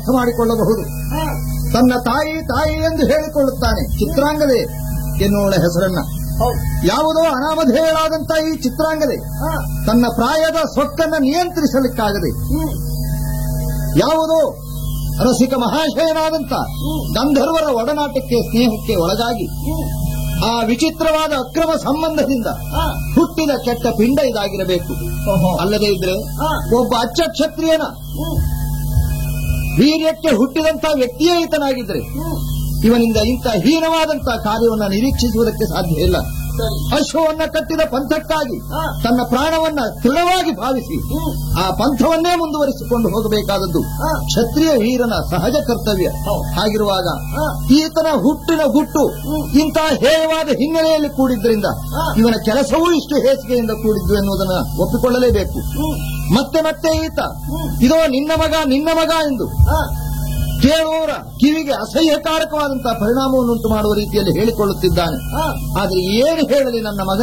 ಅರ್ಥ ಮಾಡಿಕೊಳ್ಳಬಹುದು ತನ್ನ ತಾಯಿ ತಾಯಿ ಎಂದು ಹೇಳಿಕೊಳ್ಳುತ್ತಾನೆ ಚಿತ್ರಾಂಗದೆ ಎನ್ನುವಳ ಹೆಸರನ್ನ ಯಾವುದೋ ಅನಾಮಧೇಯಳಾದಂತ ಈ ಚಿತ್ರಾಂಗದೆ ತನ್ನ ಪ್ರಾಯದ ಸೊಕ್ಕನ್ನ ನಿಯಂತ್ರಿಸಲಿಕ್ಕಾಗದೆ ಯಾವುದೋ ರಸಿಕ ಮಹಾಶಯನಾದಂತ ಗಂಧರ್ವರ ಒಡನಾಟಕ್ಕೆ ಸ್ನೇಹಕ್ಕೆ ಒಳಗಾಗಿ ಆ ವಿಚಿತ್ರವಾದ ಅಕ್ರಮ ಸಂಬಂಧದಿಂದ ಹುಟ್ಟಿದ ಕೆಟ್ಟ ಪಿಂಡ ಇದಾಗಿರಬೇಕು ಅಲ್ಲದೆ ಇದ್ರೆ ಒಬ್ಬ ಅಚ್ಚ ಕ್ಷತ್ರಿಯನ ವೀರ್ಯಕ್ಕೆ ಹುಟ್ಟಿದಂತ ವ್ಯಕ್ತಿಯೇ ಈತನಾಗಿದ್ರೆ ಇವನಿಂದ ಇಂಥ ಹೀನವಾದಂತ ಕಾರ್ಯವನ್ನ ನಿರೀಕ್ಷಿಸುವುದಕ್ಕೆ ಸಾಧ್ಯ ಇಲ್ಲ ಅಶ್ವವನ್ನ ಕಟ್ಟಿದ ಪಂಥಕ್ಕಾಗಿ ತನ್ನ ಪ್ರಾಣವನ್ನ ದೃಢವಾಗಿ ಭಾವಿಸಿ ಆ ಪಂಥವನ್ನೇ ಮುಂದುವರಿಸಿಕೊಂಡು ಹೋಗಬೇಕಾದದ್ದು ಕ್ಷತ್ರಿಯ ವೀರನ ಸಹಜ ಕರ್ತವ್ಯ ಹಾಗಿರುವಾಗ ಈತನ ಹುಟ್ಟಿನ ಹುಟ್ಟು ಇಂತಹ ಹೇಯವಾದ ಹಿನ್ನೆಲೆಯಲ್ಲಿ ಕೂಡಿದ್ರಿಂದ ಇವನ ಕೆಲಸವೂ ಇಷ್ಟು ಹೇಸಿಗೆಯಿಂದ ಕೂಡಿದ್ದು ಎನ್ನುವುದನ್ನು ಒಪ್ಪಿಕೊಳ್ಳಲೇಬೇಕು ಮತ್ತೆ ಮತ್ತೆ ಈತ ಇದೋ ನಿನ್ನ ಮಗ ನಿನ್ನ ಮಗ ಎಂದು ಕೇಳುವವರ ಕಿವಿಗೆ ಅಸಹ್ಯಕಾರಕವಾದಂತಹ ಪರಿಣಾಮವನ್ನುಂಟು ಮಾಡುವ ರೀತಿಯಲ್ಲಿ ಹೇಳಿಕೊಳ್ಳುತ್ತಿದ್ದಾನೆ ಆದರೆ ಏನು ಹೇಳಲಿ ನನ್ನ ಮಗನ